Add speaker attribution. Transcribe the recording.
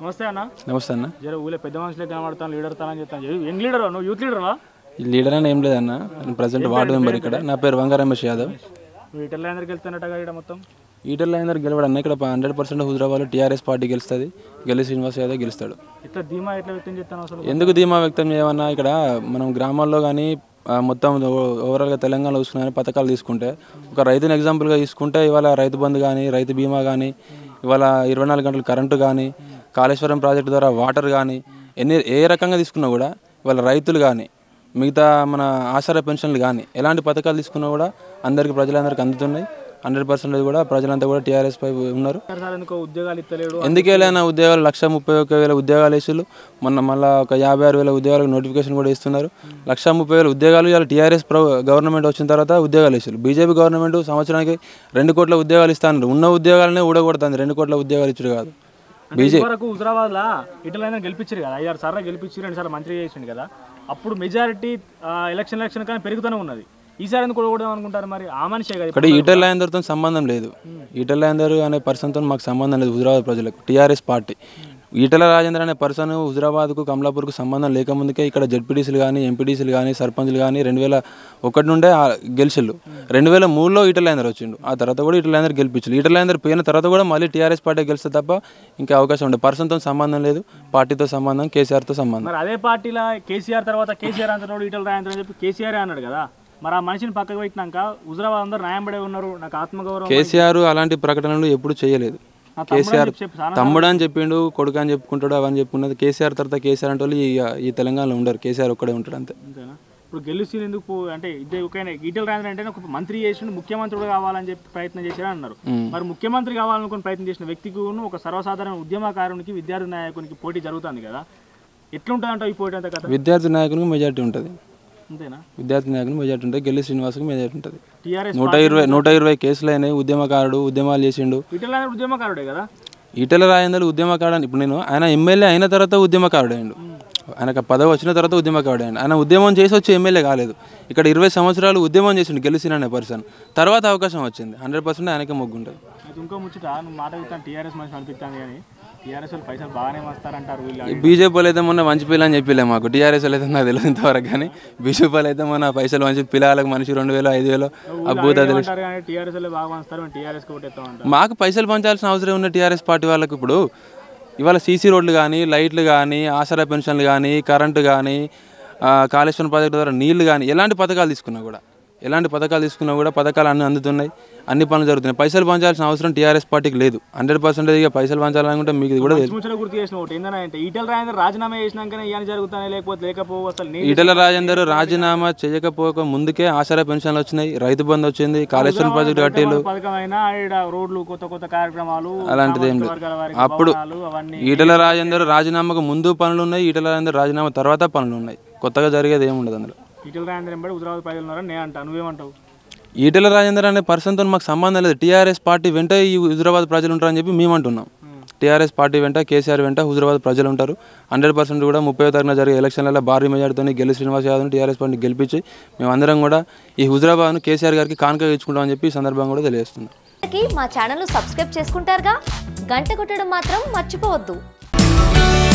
Speaker 1: నమస్తే అన్న
Speaker 2: నమస్తే అన్న
Speaker 1: జర ఊళ్ళో పెద్ద మనుషులే కనబడతాను లీడర్ తానని చెప్తాను యంగ్ లీడర్ నువ్వు యూత్ లీడర్వా
Speaker 2: ఈ లీడర్ అని ఏం లేదన్న నేను ప్రజెంట్ వార్డు మెంబర్ ఇక్కడ నా పేరు వంగ రమేష్ యాదవ్
Speaker 1: నువ్వు ఇటల్ అందరికి వెళ్తున్నట్టుగా ఇక్కడ మొత్తం
Speaker 2: ఈటర్లో అందరు గెలవడన్న ఇక్కడ hundred percent Huzurabad TRS party గెలుస్తుంది గెలి శ్రీనివాస్ యాదవ్ గెలుస్తాడు
Speaker 1: ఇట్లా ధీమా ఎట్లా వ్యక్తం చేస్తాను అసలు
Speaker 2: ఎందుకు ధీమా వ్యక్తం చేయమన్నా ఇక్కడ మనం గ్రామాల్లో కానీ మొత్తం ఓవరాల్గా తెలంగాణలో చూసుకున్నా కానీ పథకాలు తీసుకుంటే ఒక రైతుని ఎగ్జాంపుల్గా తీసుకుంటే ఇవాళ రైతు బంధు కానీ రైతు బీమా కానీ ఇవాళ ఇరవై నాలుగు గంటలు కరెంటు కానీ కాళేశ్వరం ప్రాజెక్టు ద్వారా వాటర్ కానీ ఎన్ని ఏ రకంగా తీసుకున్నా కూడా ఇవాళ రైతులు కానీ మిగతా మన ఆసరా పెన్షన్లు కానీ ఎలాంటి పథకాలు తీసుకున్నా కూడా అందరికీ ప్రజలందరికీ అందుతున్నాయి హండ్రెడ్ పర్సెంటేజ్ కూడా ప్రజలంతా కూడా టీఆర్ఎస్ పై ఉన్నారు
Speaker 1: సార్ ఎందుకో ఉద్యోగాలు ఇస్తలేడు
Speaker 2: ఎందుకేలైనా ఉద్యోగాలు లక్ష ముప్పై ఒక్క వేల ఉద్యోగాలు వేసారు మొన్న మళ్ళీ ఒక యాభై ఆరు వేల ఉద్యోగాలకు నోటిఫికేషన్ కూడా ఇస్తున్నారు లక్ష ముప్పై వేల ఉద్యోగాలు ఇవాళ టీఆర్ఎస్ ప్ర గవర్నమెంట్ వచ్చిన తర్వాత ఉద్యోగాలు వేసారు బీజేపీ గవర్నమెంట్ సంవత్సరానికి రెండు కోట్ల ఉద్యోగాలు ఇస్తాను ఉన్న ఉద్యోగాలనే ఊడగొడుతుంది రెండు కోట్ల ఉద్యోగాలు ఇచ్చుడు కాదు
Speaker 1: బీజేపీ వరకు హుజరాబాద్ లా ఇటల్ అయినా గెలిపించారు కదా ఐదారు సార్లు గెలిపించి రెండు సార్లు మంత్రి చేసిండు కదా అప్పుడు మెజారిటీ ఎలక్షన్ ఎలక్షన్ కానీ పెరుగుతూనే ఉన్నది ఈసారి ఎందుకు కూడకూడదు అనుకుంటారు మరి ఆ మనిషే కదా
Speaker 2: ఇక్కడ ఈటెల్ రాజేందర్తో సంబంధం లేదు ఈటెల్ రాజేందర్ అనే పర్సన్తో మాకు సంబంధం లేదు హుజరాబాద్ ప్రజలకు టీఆర్ఎస్ పార్టీ ఈటెల రాజేందర్ అనే పర్సన్ హుజరాబాద్కు కమలాపూర్కు సంబంధం లేకముందుకే ఇక్కడ జడ్పీటీసీలు కానీ ఎంపీటీసీలు కానీ సర్పంచ్లు కానీ రెండు వేల ఒకటి నుండే ఆ గెలిచిళ్ళు రెండు వేల మూడులో ఈటెల రాజేందర్ వచ్చిండు ఆ తర్వాత కూడా ఈటెల రాజేందర్ గెలిపించారు ఈటెల రాజేందర్ పోయిన తర్వాత కూడా మళ్ళీ టీఆర్ఎస్ పార్టీ గెలిస్తే తప్ప ఇంకా అవకాశం ఉండదు పర్సన్తో సంబంధం లేదు పార్టీతో సంబంధం కేసీఆర్తో సంబంధం
Speaker 1: మరి అదే పార్టీలో కేసీఆర్ తర్వాత కేసీఆర్ అంటాడు ఈటల రాయంత్రం అని చెప్పి కేసీఆర్ అన్నాడు కదా మరి ఆ మనిషిని పక్కకు పెట్టినాక హుజరాబాద్ అందరూ న్యాయం పడే ఉన్నారు నాకు ఆత్మగౌరవం
Speaker 2: కేసీఆర్ అలాంటి ప్రకటనలు ఎప్పుడు చేయలేదు
Speaker 1: నా తమ్ముడు అని
Speaker 2: కేసీఆర్
Speaker 1: చెప్పి చెప్పు, చాలా
Speaker 2: తమ్ముడు అని చెప్పిండు కొడుకు అని చెప్పుకుంటాడు అవన్నీ చెప్పుకున్నది కేసీఆర్ తర్వాత కేసీఆర్ అంటే వాళ్ళు ఈ ఈ తెలంగాణలో ఉండరు కేసీఆర్ ఒక్కడే ఉంటాడు అంతే
Speaker 1: అంతేనా ఇప్పుడు గెలిచి ఎందుకు పో- అంటే ఇద్దరు ఒక ఈటల రాజేంద్ర అంటే ఒక మంత్రి చేసిండు ముఖ్యమంత్రి కూడా కావాలని చెప్పి ప్రయత్నం చేశారు అన్నారు మరి ముఖ్యమంత్రి కావాలనుకుని ప్రయత్నం చేసిన వ్యక్తికి ఒక సర్వసాధారణ ఉద్యమకారునికి విద్యార్థి నాయకునికి పోటీ జరుగుతుంది కదా ఎట్లుంటుంది అంటే ఈ పోటీ అంత కథ
Speaker 2: విద్యార్థి నాయకునికి మెజార్టీ ఉంటుంది
Speaker 1: అంతేనా
Speaker 2: విద్యార్థి నాయకునికి మెజార్టీ ఉంటుంది గెల్లి శ్రీనివాస్కి మెజార్టీ ఉంటుంది
Speaker 1: టీఆర్ఎస్
Speaker 2: నూట ఇరవై నూట ఇరవై కేసులు అయినాయి ఉద్యమకారుడు ఉద్యమాలు చేసిండు
Speaker 1: ఈటల రాజేంద్ర ఉద్యమకారుడే కదా
Speaker 2: ఈటెల రాజేందర్ ఉద్యమకారుడు అని ఇప్పుడు నేను ఆయన ఎమ్మెల్యే అయిన తర్వాత ఉద్యమకారుడు అయ్యిండు ఆయనకు పదవి వచ్చిన తర్వాత ఉద్యమకారుడు అయ్యిండు ఆయన ఉద్యమం చేసి వచ్చి ఎమ్మెల్యే కాలేదు ఇక్కడ ఇరవై సంవత్సరాలు ఉద్యమం చేసిండు గెలిచిన అనే పర్సన్ తర్వాత అవకాశం వచ్చింది హండ్రెడ్ పర్సెంట్ ఆయనకే మొగ్గుంటుంది
Speaker 1: అయితే ఇంకో ముచ్చట నువ్వు మాట చెప్తాను టీఆర్ఎస్ మనిషి అనిపిస్తాను కానీ టీఆర్ఎస్ వాళ్ళు పైసలు బాగానే వస్తారంటారు వీళ్ళు
Speaker 2: బీజేపీ వాళ్ళు అయితే మొన్న మంచి పిల్ల అని చెప్పిలే మాకు టీఆర్ఎస్ వాళ్ళు అయితే నాకు తెలియదు ఇంతవరకు కానీ బీజేపీ వాళ్ళు అయితే మొన్న పైసలు మంచి పిల్లలకు మనిషి రెండు వేలు ఐదు వేలు అబ్బూత తెలుసు
Speaker 1: అంటారు కానీ టీఆర్ఎస్ వాళ్ళు బాగా వస్తారు మేము టీఆర్ఎస్కి ఓటేస్తామంటారు
Speaker 2: మాకు పైసలు పంచాల్సిన అవసరం ఉన్న టీఆర్ఎస్ పార్టీ వాళ్ళకి ఇప్పుడు ఇవాళ సీసీ రోడ్లు కానీ లైట్లు కానీ ఆసరా పెన్షన్లు కానీ కరెంటు కానీ ఆ, కాళేశ్వరం ప్రాజెక్టు ద్వారా నీళ్లు కానీ ఎలాంటి పథకాలు తీసుకున్నా కూడా ఎలాంటి పథకాలు తీసుకున్నా కూడా పథకాలు అన్ని అందుతున్నాయి అన్ని పనులు జరుగుతున్నాయి పైసలు పంచాల్సిన అవసరం టీఆర్ఎస్ పార్టీకి లేదు హండ్రెడ్ పర్సెంటేజ్ ఇక పైసలు పంచాలనుకుంటే మీకు ఇది కూడా లేదు
Speaker 1: ముచ్చట గుర్తు చేసిన ఒకటి ఏంటంటే ఈటల రాజేంద్ర రాజీనామా చేసినాకనే ఇవన్నీ జరుగుతాయి లేకపోతే లేకపోవు అసలు నేను
Speaker 2: ఈటల రాజేందర్ రాజీనామా చేయకపోక ముందుకే ఆసరా పెన్షన్లు వచ్చినాయి రైతు బంధు వచ్చింది కాళేశ్వరం ప్రాజెక్టు కట్టిళ్ళు
Speaker 1: పథకం అయినా ఈడ రోడ్లు కొత్త కొత్త కార్యక్రమాలు
Speaker 2: అలాంటిది ఏం లేదు.
Speaker 1: వర్గాల వారికి
Speaker 2: అప్పుడు
Speaker 1: భవనాలు అవన్నీ
Speaker 2: ఈటల రాజేందర్ రాజీనామాకు ముందు పనులు ఉన్నాయి ఈటల రాజేందర్ రాజీనామా తర్వాత పనులు ఉన్నాయి కొత్తగా జరిగేది ఏమి ఉండదు అందులో
Speaker 1: ఈటల రాజేంద్ర ఎంబడి హుజరాబాద్ ప్రజలు ఉన్నారని నేను అంటా నువ్వేమంటావు
Speaker 2: ఈటల రాజేందర్ అనే పర్సన్తో మాకు సంబంధం లేదు టీఆర్ఎస్ పార్టీ వెంట ఈ హుజరాబాద్ ప్రజలు ఉంటారని చెప్పి మేము అంటున్నాం టీఆర్ఎస్ పార్టీ వెంట కేసీఆర్ వెంట హుజరాబాద్ ప్రజలు ఉంటారు హండ్రెడ్ పర్సెంట్ కూడా ముప్పై తారీఖున జరిగే ఎలక్షన్లలో భారీ మెజార్టీతో గెలి శ్రీనివాస్ యాదవ్ టీఆర్ఎస్ పార్టీ గెలిపించి మేమందరం కూడా ఈ హుజరాబాద్ను కేసీఆర్ గారికి కానుక ఇచ్చుకుంటామని చెప్పి ఈ సందర్భంగా కూడా తెలియజేస్తున్నాం
Speaker 3: కి మా ఛానల్ సబ్స్క్రైబ్ చేసుకుంటారుగా గంట కొట్టడం మాత్రం మర్చిపోవద్దు